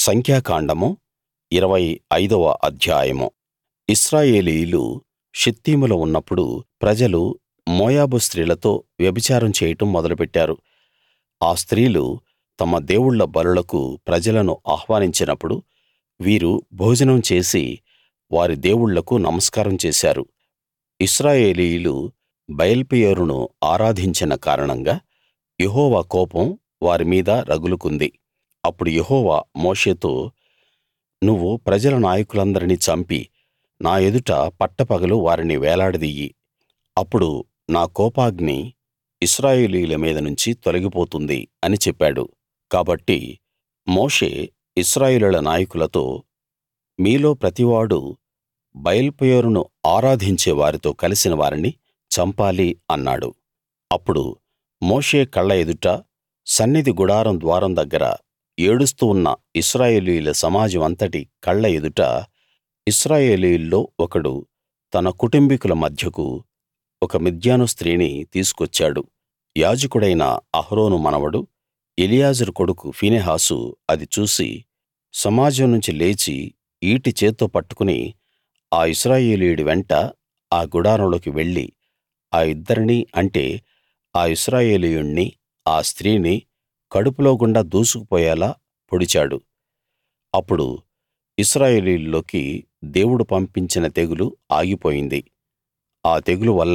సంఖ్యాకాండము ఇరవై ఐదవ అధ్యాయము ఇశ్రాయేలీయులు షిత్తీములో ఉన్నప్పుడు ప్రజలు మోయాబు స్త్రీలతో వ్యభిచారం చేయడం మొదలుపెట్టారు ఆ స్త్రీలు తమ దేవుళ్ళ బలులకు ప్రజలను ఆహ్వానించినప్పుడు వీరు భోజనం చేసి వారి దేవుళ్ళకు నమస్కారం చేశారు ఇశ్రాయేలీయులు బయల్పెయోరును ఆరాధించిన కారణంగా యెహోవా కోపం వారి మీద రగులుకుంది అప్పుడు యెహోవా మోషేతో నువ్వు ప్రజల నాయకులందరినీ చంపి నా ఎదుట పట్టపగలు వారిని వేలాడదియ్యి అప్పుడు నా కోపాగ్ని ఇశ్రాయేలీయుల మీద నుంచి తొలగిపోతుంది అని చెప్పాడు కాబట్టి మోషే ఇశ్రాయేలీయుల నాయకులతో మీలో ప్రతివాడూ బయల్పెయోరును ఆరాధించే వారితో కలిసిన వారిని చంపాలి అన్నాడు అప్పుడు మోషే కళ్ళ ఎదుట సన్నిధి గుడారం ద్వారం దగ్గర ఏడుస్తూ ఉన్న ఇశ్రాయేలీయుల సమాజం అంతటి కళ్ళ ఎదుట ఇశ్రాయేలీయుల్లో ఒకడు తన కుటుంబికుల మధ్యకు ఒక మిద్యాను స్త్రీని తీసుకొచ్చాడు యాజకుడైన అహరోను మనవడు ఎలియాజరు కొడుకు ఫీనెహాసు అది చూసి సమాజం నుంచి లేచి ఈటె చేత్తో పట్టుకుని ఆ ఇశ్రాయేలీయుడి వెంట ఆ గుడారంలోకి వెళ్లి ఆ ఇద్దరినీ అంటే ఆ ఇశ్రాయేలీయుణ్ణి ఆ స్త్రీని కడుపులో గుండా దూసుకుపోయేలా పొడిచాడు అప్పుడు ఇశ్రాయేలీయుల్లోకి దేవుడు పంపించిన తెగులు ఆగిపోయింది ఆ తెగులు వల్ల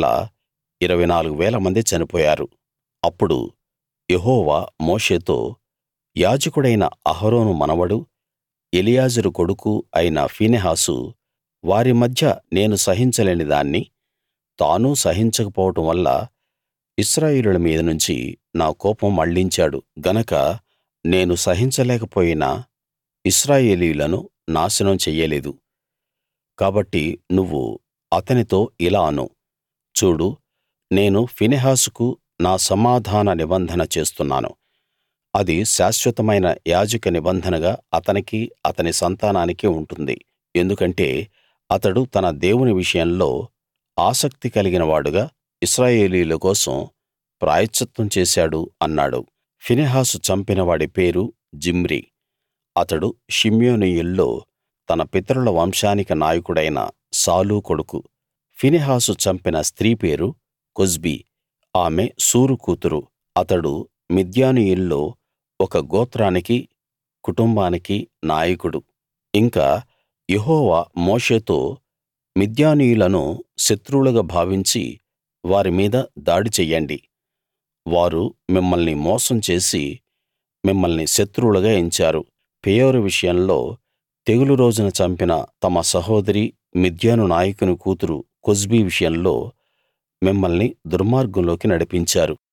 24 మంది చనిపోయారు అప్పుడు యెహోవా మోషేతో యాజకుడైన అహరోను మనవడు ఎలియాజరు కొడుకు అయిన ఫీనెహాసు వారి మధ్య నేను సహించలేని దాన్ని తానూ సహించకపోవడం వల్ల ఇశ్రాయేలీయుల మీద నుంచి నా కోపం మళ్లించాడు గనక నేను సహించలేకపోయిన ఇశ్రాయేలీయులను నాశనం చెయ్యలేదు కాబట్టి నువ్వు అతనితో ఇలా అను చూడు నేను ఫీనెహాసుకు నా సమాధాన నిబంధన చేస్తున్నాను అది శాశ్వతమైన యాజక నిబంధనగా అతనికీ అతని సంతానానికీ ఉంటుంది ఎందుకంటే అతడు తన దేవుని విషయంలో ఆసక్తి కలిగిన వాడుగా ఇశ్రాయేలీయుల కోసం ప్రాయశ్చిత్తం చేశాడు అన్నాడు ఫినెహాసు చంపిన వాడి పేరు జిమ్రీ అతడు షిమ్యోనీయుల్లో తన పితరుల వంశానికి నాయకుడైన సాలు కొడుకు ఫినెహాసు చంపిన స్త్రీ పేరు కొజ్బీ ఆమె సూరు కూతురు అతడు మిద్యానీయుల్లో ఒక గోత్రానికి కుటుంబానికి నాయకుడు ఇంకా యెహోవా మోషేతో మిద్యానీయులను శత్రువులుగా భావించి వారి మీద దాడి చెయ్యండి వారు మిమ్మల్ని మోసం చేసి మిమ్మల్ని శత్రువులుగా ఎంచారు పెయోరు విషయంలో తెగులు రోజున చంపిన తమ సహోదరి మిద్యాను నాయకుని కూతురు కొజ్బీ విషయంలో మిమ్మల్ని దుర్మార్గంలోకి నడిపించారు